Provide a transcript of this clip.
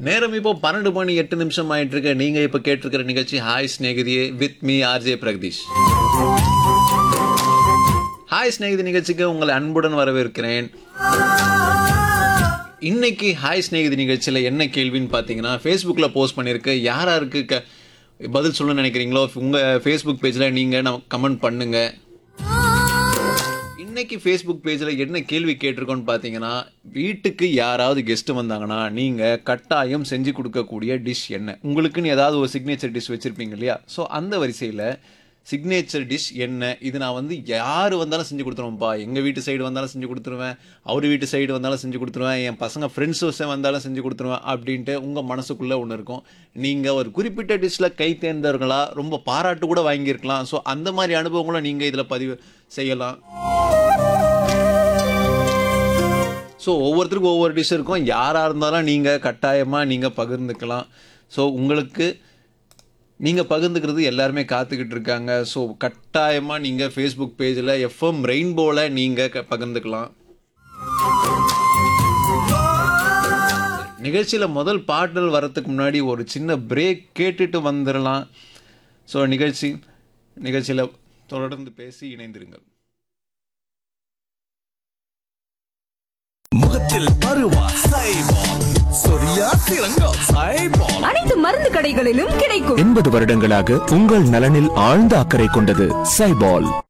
நேரம் இப்போ பன்னெண்டு மணி எட்டு நிமிஷம் ஆயிட்டு இருக்கு நீங்க இப்ப கேட்டிருக்கிற நிகழ்ச்சி ஹாய் ஸ்நேகிதியே with me RJ Pragatheesh hi ஸ்நேகிதி நிகழ்ச்சிக்கு உங்களை அன்புடன் வரவேற்கிறேன் இன்னைக்கு ஹாய் ஸ்நேகிதி நிகழ்ச்சியில் என்ன கேள்வின்னு பார்த்தீங்கன்னா ஃபேஸ்புக்கில் போஸ்ட் பண்ணியிருக்கு யார் யாருக்கு க பதில் சொல்லணும்னு நினைக்கிறீங்களோ உங்கள் ஃபேஸ்புக் பேஜில் நீங்கள் நம்ம கமெண்ட் பண்ணுங்க இன்னைக்கு ஃபேஸ்புக் பேஜில் என்ன கேள்வி கேட்டிருக்கோன்னு பார்த்தீங்கன்னா வீட்டுக்கு யாராவது கெஸ்ட் வந்தாங்கன்னா நீங்கள் கட்டாயம் செஞ்சு கொடுக்கக்கூடிய டிஷ் என்ன உங்களுக்குன்னு ஏதாவது ஒரு சிக்னேச்சர் டிஷ் வச்சுருப்பீங்க இல்லையா ஸோ அந்த வரிசையில் சிக்னேச்சர் டிஷ் என்ன இது நான் வந்து யார் வந்தாலும் செஞ்சு கொடுத்துருவேன்ப்பா எங்கள் வீட்டு சைடு வந்தாலும் செஞ்சு கொடுத்துருவேன் அவர் வீட்டு சைடு வந்தாலும் செஞ்சு கொடுத்துருவேன் என் பசங்க ஃப்ரெண்ட்ஸ் வந்தாலும் செஞ்சு கொடுத்துருவேன் அப்படின்ட்டு உங்கள் மனசுக்குள்ளே ஒன்று இருக்கும் நீங்கள் ஒரு குறிப்பிட்ட டிஷ்ஷில் கை தேர்ந்தவர்களா ரொம்ப பாராட்டு கூட வாங்கியிருக்கலாம் ஸோ அந்த மாதிரி அனுபவங்களும் நீங்கள் இதில் பதிவு செய்யலாம் ஸோ ஒவ்வொருத்தருக்கும் ஒவ்வொரு டிஷ் இருக்கும் யாராக இருந்தாலும் நீங்கள் கட்டாயமாக நீங்கள் பகிர்ந்துக்கலாம் ஸோ உங்களுக்கு நீங்கள் பகிர்ந்துக்கிறது எல்லாருமே காத்துக்கிட்டு இருக்காங்க ஸோ கட்டாயமாக நீங்கள் ஃபேஸ்புக் பேஜில் எஃப்எம் ரெயின்போவில் நீங்கள் பகிர்ந்துக்கலாம் நிகழ்ச்சியில் முதல் பாடல் வரத்துக்கு முன்னாடி ஒரு சின்ன பிரேக் கேட்டுட்டு வந்துடலாம் ஸோ நிகழ்ச்சி நிகழ்ச்சியில் தொடர்ந்து பேசி இணைந்திருங்கள் முகத்தில் பருவா சைபால் சொரியா சிறங்கா சைபால் அனைத்து மருந்து கடைகளிலும் கிடைக்கும் எண்பது வருடங்களாக உங்கள் நலனில் ஆழ்ந்த அக்கறை கொண்டது சைபால்